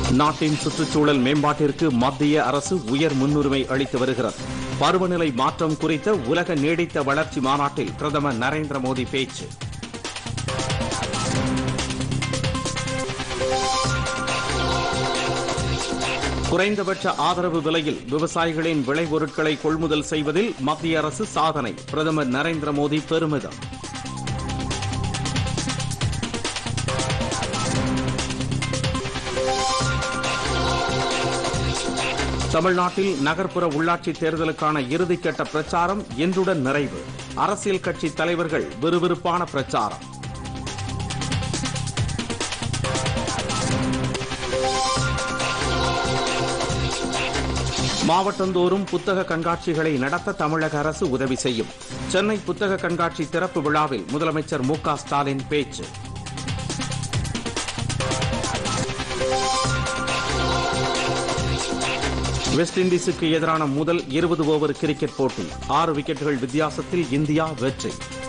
நாட்டின் சுற்றுச்சூழல் மேம்பாட்டிற்கு மத்திய அரசு உயர் முன்னுரிமை அளித்து வருகிறது பருவநிலை மாற்றம் குறித்த உலக நீடித்த வளர்ச்சி மாநாட்டில் பிரதமர் நரேந்திர மோடி பேச்சு குறைந்தபட்ச ஆதரவு விலையில் விவசாயிகளின் விளைபொருட்களை கொள்முதல் செய்வதில் மத்திய அரசு சாதனை பிரதமர் நரேந்திர மோடி பெருமிதம் தமிழ்நாட்டில் நகர்ப்புற உள்ளாட்சி தேர்தலுக்கான இறுதிக்கட்ட பிரச்சாரம் இன்றுடன் நிறைவு அரசியல் கட்சி தலைவர்கள் விறுவிறுப்பான பிரச்சாரம் மாவட்டந்தோறும் புத்தக கண்காட்சிகளை நடத்த தமிழக அரசு உதவி செய்யும் சென்னை புத்தக கண்காட்சி திறப்பு விழாவில் முதலமைச்சர் மு க ஸ்டாலின் பேச்சு வெஸ்ட் இண்டீஸுக்கு எதிரான முதல் இருபது ஓவர் கிரிக்கெட் போட்டி ஆறு விக்கெட்டுகள் வித்தியாசத்தில் இந்தியா வெற்றி